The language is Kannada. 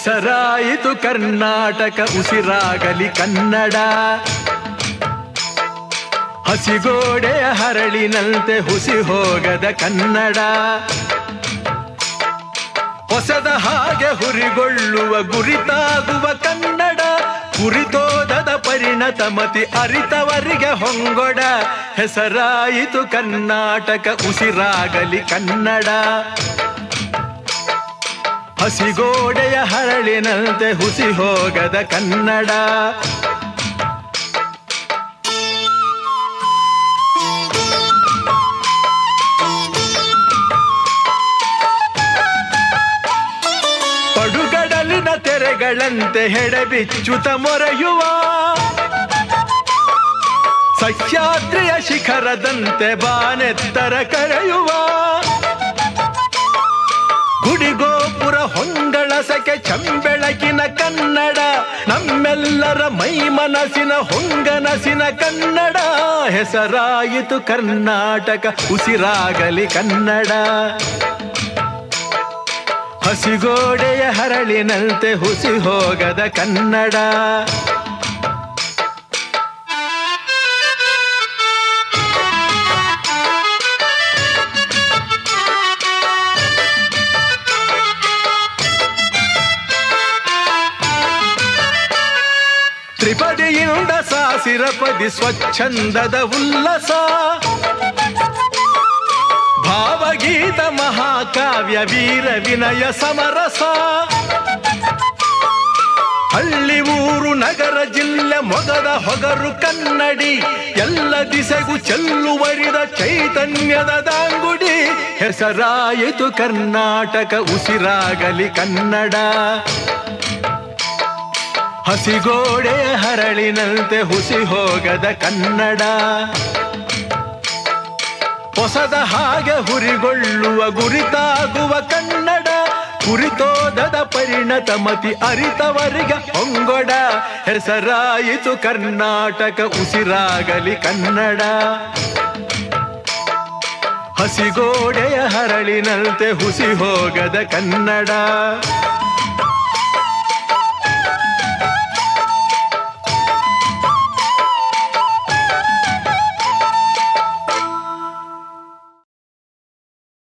ಹೆಸರಾಯಿತು ಕರ್ನಾಟಕ ಉಸಿರಾಗಲಿ ಕನ್ನಡ ಹಸಿಗೋಡೆಯ ಹರಳಿನಂತೆ ಹುಸಿ ಹೋಗದ ಕನ್ನಡ ಹೊಸದ ಹಾಗೆ ಹುರಿಗೊಳ್ಳುವ ಗುರಿತಾಗುವ ಕನ್ನಡ ಕುರಿತೋದದ ಪರಿಣತ ಮತಿ ಅರಿತವರಿಗೆ ಹೊಂಗೊಡ ಹೆಸರಾಯಿತು ಕರ್ನಾಟಕ ಉಸಿರಾಗಲಿ ಕನ್ನಡ ಹಸಿಗೋಡೆಯ ಹರಳಿನಂತೆ ಹುಸಿ ಹೋಗದ ಕನ್ನಡ ಪಡುಗಡಲಿನ ತೆರೆಗಳಂತೆ ಹೆಡೆಬಿಚ್ಚುತ ಮೊರೆಯುವ ಸಹ್ಯಾದ್ರಿಯ ಶಿಖರದಂತೆ ಬಾನೆತ್ತರ ಕರೆಯುವ ಗುಡಿಗೋಪುರ ಹೊಂಗಳಸಕೆ ಚಂಬೆಳಕಿನ ಕನ್ನಡ ನಮ್ಮೆಲ್ಲರ ಮೈ ಮನಸ್ಸಿನ ಹೊಂಗನಸಿನ ಕನ್ನಡ ಹೆಸರಾಯಿತು ಕರ್ನಾಟಕ ಉಸಿರಾಗಲಿ ಕನ್ನಡ ಹಸಿಗೋಡೆಯ ಹರಳಿನಂತೆ ಹುಸಿ ಹೋಗದ ಕನ್ನಡ ತ್ರಿಪದಿಯಿಂದ ಸಾಸಿರಪದಿ ಸ್ವಚ್ಛಂದದ ಉಲ್ಲಸ ಭಾವಗೀತ ಮಹಾಕಾವ್ಯ ವೀರ ವಿನಯ ಸಮರಸ ಹಳ್ಳಿ ಊರು ನಗರ ಜಿಲ್ಲೆ ಮೊಗದ ಹೊಗರು ಕನ್ನಡಿ ಎಲ್ಲ ದಿಸೆಗೂ ಚೆಲ್ಲುವರಿದ ಚೈತನ್ಯದ ದಾಂಗುಡಿ ಹೆಸರಾಯಿತು ಕರ್ನಾಟಕ ಉಸಿರಾಗಲಿ ಕನ್ನಡ ಹಸಿಗೋಡೆಯ ಹರಳಿನಂತೆ ಹುಸಿ ಹೋಗದ ಕನ್ನಡ ಹೊಸದ ಹಾಗೆ ಹುರಿಗೊಳ್ಳುವ ಗುರಿತಾಗುವ ಕನ್ನಡ ಕುರಿತೋದದ ಪರಿಣತ ಮತಿ ಅರಿತವರಿಗೆ ಹೊಂಗೊಡ ಹೆಸರಾಯಿತು ಕರ್ನಾಟಕ ಉಸಿರಾಗಲಿ ಕನ್ನಡ ಹಸಿಗೋಡೆಯ ಹರಳಿನಂತೆ ಹುಸಿ ಹೋಗದ ಕನ್ನಡ